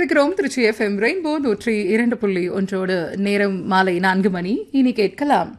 இணைந்திருக்கிறோம் Trichy FM rainbow நூற்றி இரண்டு புள்ளி ஒன்றோடு நேரம் மாலை நான்கு மணி இனி கேட்கலாம்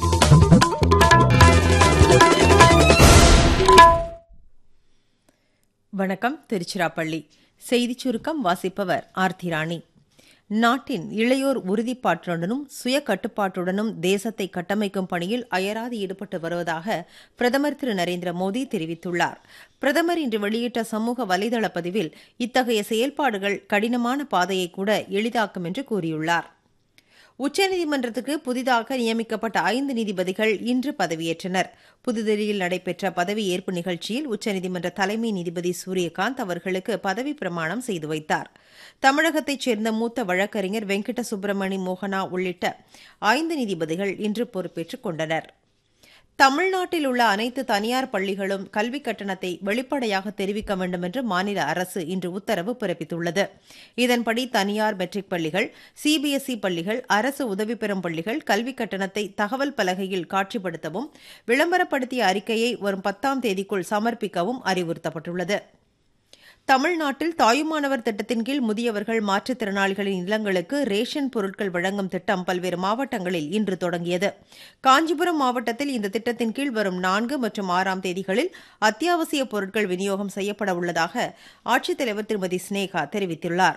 வணக்கம் திருச்சிராப்பள்ளி செய்திச் சுருக்கம் வாசிப்பவர் ஆர்த்தி ராணி நாட்டின் இளையோர் உறுதிப்பாட்டுடனும் சுய கட்டுப்பாட்டுடனும் தேசத்தை கட்டமைக்கும் பணியில் அயராது ஈடுபட்டு வருவதாக பிரதமர் திரு நரேந்திர மோடி தெரிவித்துள்ளார் பிரதமர் இன்று வெளியிட்ட சமூக வலைதள பதிவில் இத்தகைய செயல்பாடுகள் கடினமான பாதையை கூட எளிதாக்கும் என்று கூறியுள்ளார் உச்சநீதிமன்றத்துக்கு புதிதாக நியமிக்கப்பட்ட ஐந்து நீதிபதிகள் இன்று பதவியேற்றனர் புதுதில்லியில் நடைபெற்ற பதவியேற்பு நிகழ்ச்சியில் உச்சநீதிமன்ற தலைமை நீதிபதி சூரியகாந்த் அவர்களுக்கு பதவி பிரமாணம் செய்து வைத்தார் தமிழகத்தைச் சேர்ந்த மூத்த வழக்கறிஞர் வெங்கட சுப்பிரமணி மோகனா உள்ளிட்ட ஐந்து நீதிபதிகள் இன்று பொறுப்பேற்றுக் கொண்டனர் தமிழ்நாட்டில் உள்ள அனைத்து தனியார் பள்ளிகளும் கல்வி கட்டணத்தை வெளிப்படையாக தெரிவிக்க வேண்டும் என்று மாநில அரசு இன்று உத்தரவு பிறப்பித்துள்ளது இதன்படி தனியார் மெட்ரிக் பள்ளிகள் சிபிஎஸ்இ பள்ளிகள் அரசு உதவி பெறும் பள்ளிகள் கல்வி கட்டணத்தை தகவல் பலகையில் காட்சிப்படுத்தவும் விளம்பரப்படுத்திய அறிக்கையை வரும் பத்தாம் தேதிக்குள் சமர்ப்பிக்கவும் அறிவுறுத்தப்பட்டுள்ளது தமிழ்நாட்டில் தாயுமானவர் திட்டத்தின் கீழ் முதியவர்கள் மாற்றுத்திறனாளிகளின் இல்லங்களுக்கு ரேஷன் பொருட்கள் வழங்கும் திட்டம் பல்வேறு மாவட்டங்களில் இன்று தொடங்கியது காஞ்சிபுரம் மாவட்டத்தில் இந்த திட்டத்தின் கீழ் வரும் நான்கு மற்றும் ஆறாம் தேதிகளில் அத்தியாவசிய பொருட்கள் விநியோகம் செய்யப்பட உள்ளதாக ஆட்சித்தலைவர் திருமதி ஸ்னேகா தெரிவித்துள்ளார்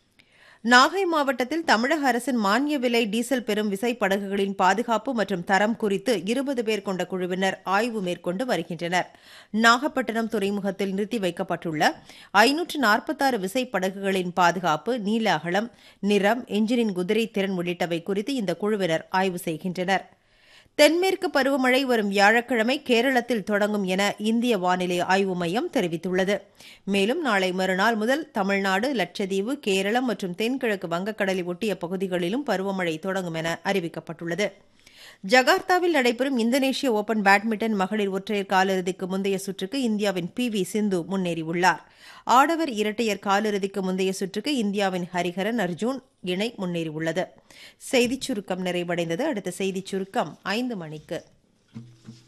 நாகை மாவட்டத்தில் தமிழக அரசின் மானிய விலை டீசல் பெறும் விசைப்படகுகளின் பாதுகாப்பு மற்றும் தரம் குறித்து இருபது பேர் கொண்ட குழுவினர் ஆய்வு மேற்கொண்டு வருகின்றனர் நாகப்பட்டினம் துறைமுகத்தில் நிறுத்தி வைக்கப்பட்டுள்ள ஐநூற்று நாற்பத்தாறு விசைப்படகுகளின் பாதுகாப்பு நீல அகலம் நிறம் எஞ்சினின் குதிரை திறன் உள்ளிட்டவை குறித்து இந்த குழுவினர் ஆய்வு செய்கின்றனர் தென்மேற்கு பருவமழை வரும் வியாழக்கிழமை கேரளத்தில் தொடங்கும் என இந்திய வானிலை ஆய்வு மையம் தெரிவித்துள்ளது மேலும் நாளை மறுநாள் முதல் தமிழ்நாடு லட்சத்தீவு கேரளம் மற்றும் தென்கிழக்கு வங்கக்கடலை ஒட்டிய பகுதிகளிலும் பருவமழை தொடங்கும் என அறிவிக்கப்பட்டுள்ளது ஜகார்த்தாவில் நடைபெறும் இந்தோனேஷிய ஓபன் பேட்மிண்டன் மகளிர் ஒற்றையர் காலிறுதிக்கு முந்தைய சுற்றுக்கு இந்தியாவின் பி வி சிந்து முன்னேறியுள்ளார் ஆடவர் இரட்டையர் காலிறுதிக்கு முந்தைய சுற்றுக்கு இந்தியாவின் ஹரிஹரன் அர்ஜூன் இணை முன்னேறியுள்ளது செய்திச் சுருக்கம் நிறைவடைந்தது அடுத்த செய்திச் சுருக்கம் ஐந்து மணிக்கு